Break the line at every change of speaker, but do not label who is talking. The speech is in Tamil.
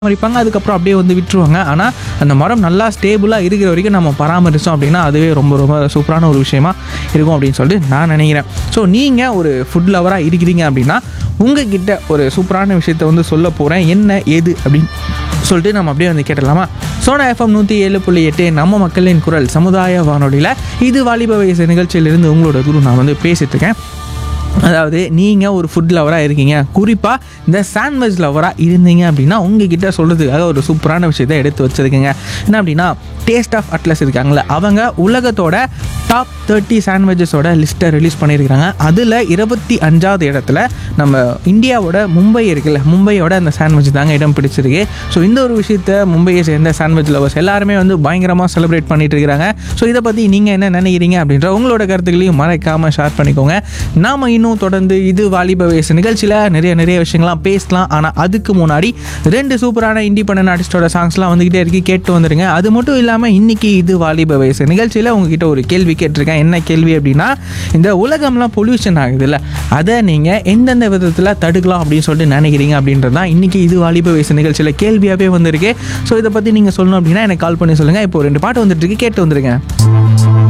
பராமரிப்பாங்க அதுக்கப்புறம் அப்படியே வந்து விட்டுருவாங்க ஆனால் அந்த மரம் நல்லா ஸ்டேபிளாக இருக்கிற வரைக்கும் நம்ம பராமரித்தோம் அப்படின்னா அதுவே ரொம்ப ரொம்ப சூப்பரான ஒரு விஷயமா இருக்கும் அப்படின்னு சொல்லிட்டு நான் நினைக்கிறேன் ஸோ நீங்கள் ஒரு ஃபுட் லவராக இருக்கிறீங்க அப்படின்னா உங்ககிட்ட ஒரு சூப்பரான விஷயத்தை வந்து சொல்ல போகிறேன் என்ன ஏது அப்படின்னு சொல்லிட்டு நம்ம அப்படியே வந்து கேட்டலாமா சோனா எஃப்எம் நூற்றி ஏழு புள்ளி எட்டு நம்ம மக்களின் குரல் சமுதாய வானொலியில் இது வாலிப வயசு நிகழ்ச்சியிலிருந்து உங்களோட குரு நான் வந்து பேசிட்டு இருக்கேன் அதாவது நீங்கள் ஒரு ஃபுட் லவராக இருக்கீங்க குறிப்பாக இந்த சாண்ட்விச் லவராக இருந்தீங்க அப்படின்னா உங்ககிட்ட சொல்கிறதுக்காக ஒரு சூப்பரான விஷயத்தை எடுத்து வச்சுருக்கீங்க என்ன அப்படின்னா டேஸ்ட் ஆஃப் அட்லஸ் இருக்காங்களே அவங்க உலகத்தோட டாப் தேர்ட்டி சாண்ட்விச்சஸோட லிஸ்ட்டை ரிலீஸ் பண்ணியிருக்காங்க அதில் இருபத்தி அஞ்சாவது இடத்துல நம்ம இந்தியாவோட மும்பை இருக்குல்ல மும்பையோட அந்த சாண்ட்விச் தாங்க இடம் பிடிச்சிருக்கு ஸோ இந்த ஒரு விஷயத்த மும்பையை சேர்ந்த சாண்ட்விச் லவர்ஸ் எல்லாருமே வந்து பயங்கரமாக செலிப்ரேட் பண்ணிட்டு இருக்கிறாங்க ஸோ இதை பற்றி நீங்கள் என்ன நினைக்கிறீங்க அப்படின்ற உங்களோட கருத்துக்களையும் மறைக்காமல் ஷேர் பண்ணிக்கோங்க நாம இன்னும் தொடர்ந்து இது வாலிப வயசு நிகழ்ச்சியில் நிறைய நிறைய விஷயங்கள்லாம் பேசலாம் ஆனால் அதுக்கு முன்னாடி ரெண்டு சூப்பரான இண்டிபெண்டன்ட் ஆர்டிஸ்டோட சாங்ஸ்லாம் வந்துக்கிட்டே இருக்கு கேட்டு வந்துருங்க அது மட்டும் இல்லாமல் இன்னைக்கு இது வாலிப வயசு நிகழ்ச்சியில் உங்ககிட்ட ஒரு கேள்வி கேட்டிருக்கேன் என்ன கேள்வி அப்படின்னா இந்த உலகம்லாம் பொல்யூஷன் ஆகுதுல்ல அதை நீங்கள் எந்தெந்த விதத்தில் தடுக்கலாம் அப்படின்னு சொல்லிட்டு நினைக்கிறீங்க அப்படின்றது தான் இன்றைக்கி இது வாலிப வயசு நிகழ்ச்சியில் கேள்வியாகவே வந்திருக்கு ஸோ இதை பற்றி நீங்கள் சொல்லணும் அப்படின்னா எனக்கு கால் பண்ணி சொல்லுங்கள் இப்போ ரெண்டு பாட்டு வந்துட்டு இருக்கு கேட்டு வந்துருங்க